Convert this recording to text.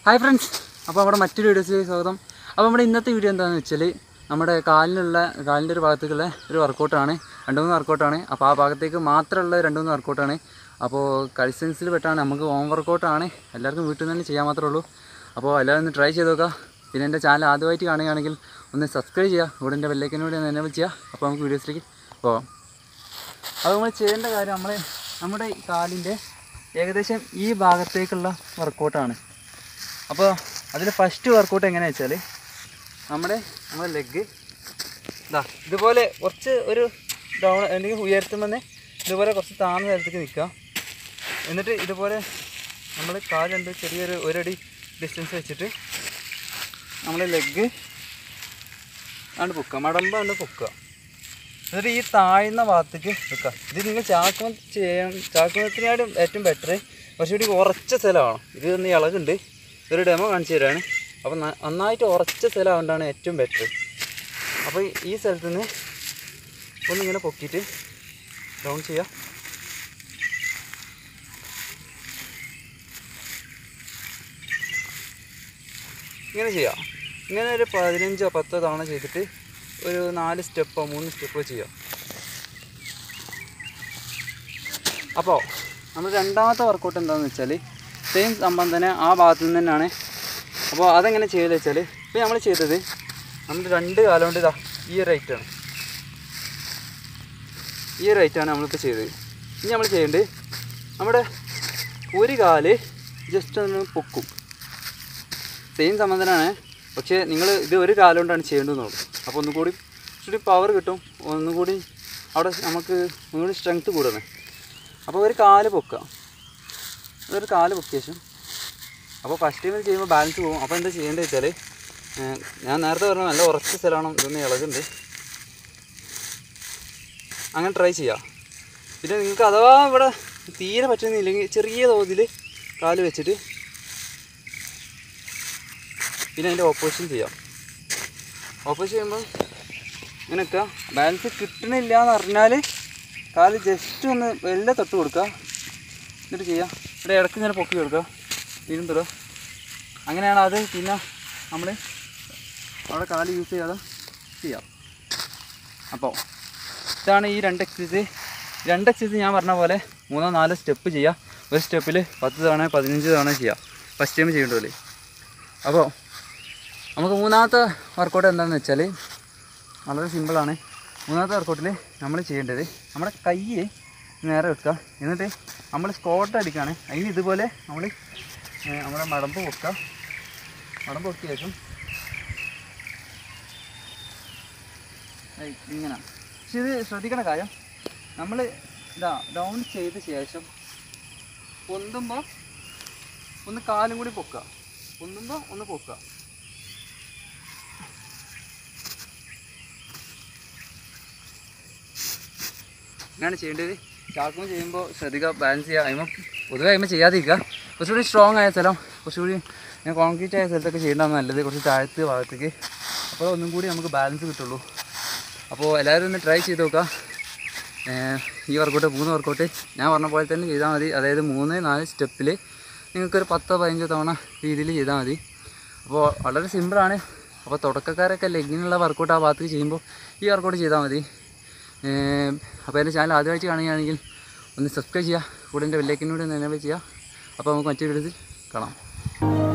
hi friends അപ്പോൾ നമ്മുടെ മറ്റൊരു വീഡിയോസിലേക്ക് സ്വാഗതം അപ്പോൾ നമ്മുടെ ഇന്നത്തെ വീഡിയോ എന്താണെന്ന് വെച്ചാൽ നമ്മുടെ കാലിനുള്ള കാലിൻ്റെ ഒരു ഭാഗത്തേക്കുള്ള ഒരു വർക്കൗട്ടാണ് രണ്ട് മൂന്ന് വർക്കൗട്ടാണ് അപ്പോൾ ആ ഭാഗത്തേക്ക് മാത്രമുള്ള രണ്ട് മൂന്ന് വർക്കൗട്ടാണ് അപ്പോൾ കൾസൻസിൽ പെട്ടാണ് നമുക്ക് ഹോം വർക്കൗട്ടാണ് എല്ലാവർക്കും വീട്ടിൽ നിന്ന് തന്നെ ചെയ്യാൻ മാത്രമേ ഉള്ളൂ അപ്പോൾ എല്ലാവരും ഒന്ന് ട്രൈ ചെയ്ത് നോക്കുക പിന്നെ എൻ്റെ ചാനൽ ആദ്യമായിട്ട് കാണുകയാണെങ്കിൽ ഒന്ന് സബ്സ്ക്രൈബ് ചെയ്യുക ഇവിടെ എൻ്റെ ബെല്ലൈക്കനോട് ഒന്ന് എന്നെ ചെയ്യുക അപ്പോൾ നമുക്ക് വീഡിയോസിലേക്ക് പോകാം അത് നമ്മൾ ചെയ്യേണ്ട കാര്യം നമ്മൾ നമ്മുടെ ഈ കാലിൻ്റെ ഏകദേശം ഈ ഭാഗത്തേക്കുള്ള വർക്കൗട്ടാണ് അപ്പോൾ അതിൽ ഫസ്റ്റ് വർക്കൗട്ട് എങ്ങനെയാണെന്ന് വെച്ചാൽ നമ്മുടെ നമ്മുടെ ലെഗ് ഇതാ ഇതുപോലെ കുറച്ച് ഒരു ഡൗൺ അല്ലെങ്കിൽ ഉയർത്തുമ്പോൾ ഇതുപോലെ കുറച്ച് താഴ്ന്ന സ്ഥലത്തേക്ക് നിൽക്കുക എന്നിട്ട് ഇതുപോലെ നമ്മൾ കാല് രണ്ട് ചെറിയൊരു ഒരടി ഡിസ്റ്റൻസ് വെച്ചിട്ട് നമ്മൾ ലെഗ് ആണ് പൊക്കുക മടമ്പ കൊണ്ട് പൊക്കുക എന്നിട്ട് ഈ താഴ്ന്ന ഭാഗത്തേക്ക് വെക്കുക ഇത് നിങ്ങൾ ചാക്കുമ ചെയ്യാൻ ചാക്കുമത്തിനായിട്ടും ഏറ്റവും ബെറ്റർ കുറച്ചുകൂടി ഉറച്ച സ്ഥലമാണ് ഇത് ഒന്ന് ഇളകുണ്ട് ഇതൊരു ഡെമോ കാണിച്ചു തരാണ് അപ്പോൾ ന- നന്നായിട്ട് ഉറച്ച സ്ഥലമാകൊണ്ടാണ് ഏറ്റവും ബെറ്റർ അപ്പോൾ ഈ- ഈ സ്ഥലത്ത് നിന്ന് ഒന്നിങ്ങനെ പൊക്കിയിട്ട് ഡൗൺ ചെയ്യുക ഇങ്ങനെ ചെയ്യാം ഇങ്ങനെ ഒരു പതിനഞ്ചോ പത്തോ തവണ ചെയ്തിട്ട് ഒരു നാല് സ്റ്റെപ്പോ മൂന്ന് സ്റ്റെപ്പോ ചെയ്യാം അപ്പോൾ നമ്മൾ രണ്ടാമത്തെ വർക്കൗട്ട് എന്താണെന്ന് വെച്ചാൽ സെയിം സംഭവം തന്നെ ആ ഭാഗത്തു നിന്ന് തന്നെയാണ് അപ്പോൾ അതെങ്ങനെ ചെയ്യല് വെച്ചാൽ ഇപ്പോൾ നമ്മൾ ചെയ്തത് നമ്മൾ രണ്ട് കാലം കൊണ്ട് ഇതാ ഈ ഒരു റൈറ്റാണ് ഈ ഒരു റൈറ്റാണ് നമ്മളിപ്പോൾ ചെയ്തത് ഇനി നമ്മൾ ചെയ്യേണ്ടത് നമ്മുടെ ഒരു കാല് ജസ്റ്റ് ഒന്ന് പൊക്കും സെയിം സംബന്ധനാണ് പക്ഷേ നിങ്ങൾ ഇത് ഒരു കാലം കൊണ്ടാണ് ചെയ്യേണ്ടതെന്നുള്ളൂ അപ്പോൾ ഒന്നുകൂടി ഇച്ചിരി പവർ കിട്ടും ഒന്നുകൂടി അവിടെ നമുക്ക് ഒന്നുകൂടി സ്ട്രെങ്ത് കൂടുന്നത് അപ്പോൾ ഒരു കാല് പൊക്കുക അതൊരു കാല് പൊക്കിയ ശേഷം അപ്പോൾ ഫസ്റ്റ് ടൈം ചെയ്യുമ്പോൾ ബാലൻസ് പോകും അപ്പോൾ എന്താ ചെയ്യേണ്ടത് വെച്ചാൽ ഞാൻ നേരത്തെ പറഞ്ഞ നല്ല ഉറച്ച സ്ഥലമാണ് ഇതൊന്ന് ഇളകുണ്ട് അങ്ങനെ ട്രൈ ചെയ്യാം പിന്നെ നിങ്ങൾക്ക് അഥവാ ഇവിടെ തീരെ പറ്റുന്നില്ലെങ്കിൽ ചെറിയ തോതിൽ കാല് വെച്ചിട്ട് പിന്നെ അതിൻ്റെ ഓപ്പോസിഷൻ ചെയ്യാം ഓപ്പോസിഷൻ ചെയ്യുമ്പോൾ ഇങ്ങനെയൊക്കെ ബാലൻസ് കിട്ടണില്ല എന്ന് പറഞ്ഞാൽ കാല് ജസ്റ്റ് ഒന്ന് വെല്ല തൊട്ട് കൊടുക്കുക എന്നിട്ട് ചെയ്യാം ഇവിടെ ഇടയ്ക്ക് ഇങ്ങനെ പൊക്കി കൊടുക്കുക വീണ്ടും തൊടുക അങ്ങനെയാണ് അത് പിന്നെ നമ്മൾ അവിടെ കാല് യൂസ് ചെയ്യാതെ ചെയ്യാം അപ്പോൾ ഇതാണ് ഈ രണ്ട് എക്സസൈസ് രണ്ട് എക്സസൈസ് ഞാൻ പറഞ്ഞ പോലെ മൂന്നോ നാലോ സ്റ്റെപ്പ് ചെയ്യുക ഒരു സ്റ്റെപ്പിൽ പത്ത് തവണ പതിനഞ്ച് തവണ ചെയ്യുക ഫസ്റ്റ് ടൈം ചെയ്യേണ്ടല്ലേ അപ്പോൾ നമുക്ക് മൂന്നാമത്തെ വർക്കൗട്ട് എന്താണെന്ന് വെച്ചാൽ വളരെ സിമ്പിളാണ് മൂന്നാമത്തെ വർക്കൗട്ടിൽ നമ്മൾ ചെയ്യേണ്ടത് നമ്മുടെ കൈ നേരെ വെക്കുക എന്നിട്ട് നമ്മൾ സ്കോട്ട് അടിക്കുകയാണ് അതിന് ഇതുപോലെ നമ്മൾ നമ്മുടെ മടമ്പ് പൊക്കുക മടമ്പ് പൊക്കിയ ശേഷം ഏയ് ഇങ്ങനെ പക്ഷെ ഇത് ശ്രദ്ധിക്കേണ്ട കാര്യം നമ്മൾ ഇതാ ഡൗൺ ചെയ്ത ശേഷം പൊന്തുമ്പോൾ ഒന്ന് കാലും കൂടി പൊക്കുക പൊന്തുമ്പോൾ ഒന്ന് പൊക്കുക ഇങ്ങനെയാണ് ചെയ്യേണ്ടത് ചാക്കുമ്പോൾ ചെയ്യുമ്പോൾ ശ്രദ്ധിക്കുക ബാലൻസ് ചെയ്യുക അതിമ്പോൾ പൊതുവെ അതിമ്പോൾ ചെയ്യാതിരിക്കുക കുറച്ചുകൂടി സ്ട്രോങ് ആയ സ്ഥലം കുറച്ചുകൂടി കോൺക്രീറ്റ് ആയ സ്ഥലത്തൊക്കെ ചെയ്യേണ്ടതാണ് നല്ലത് കുറച്ച് താഴത്ത് ഭാഗത്തേക്ക് അപ്പോൾ ഒന്നും കൂടി നമുക്ക് ബാലൻസ് കിട്ടുള്ളൂ അപ്പോൾ എല്ലാവരും ഒന്ന് ട്രൈ ചെയ്ത് നോക്കുക ഏഹ് ഈ വർക്കൗട്ട് മൂന്ന് വർക്കൗട്ട് ഞാൻ പറഞ്ഞ പോലെ തന്നെ ചെയ്താൽ മതി അതായത് മൂന്ന് നാല് സ്റ്റെപ്പിൽ നിങ്ങൾക്കൊരു പത്തോ പതിനഞ്ചോ തവണ രീതിയിൽ ചെയ്താൽ മതി അപ്പോൾ വളരെ സിമ്പിളാണ് അപ്പോൾ തുടക്കക്കാരൊക്കെ ലെഗിനുള്ള വർക്കൗട്ട് ആ ഭാഗത്ത് ചെയ്യുമ്പോൾ ഈ വർക്കൗട്ട് ചെയ്താൽ മതി ഏഹ് അപ്പോൾ എൻ്റെ ചാനൽ ആദ്യമായിട്ട് കാണുകയാണെങ്കിൽ ഒന്ന് സബ്സ്ക്രൈബ് ചെയ്യുക കൂടെ എൻ്റെ ബെല്ലൈക്കനോട് ഒന്ന് എനേബിൾ ചെയ്യുക അപ്പോൾ നമുക്ക് മറ്റൊരു വീഡിയോയിൽ കാണാം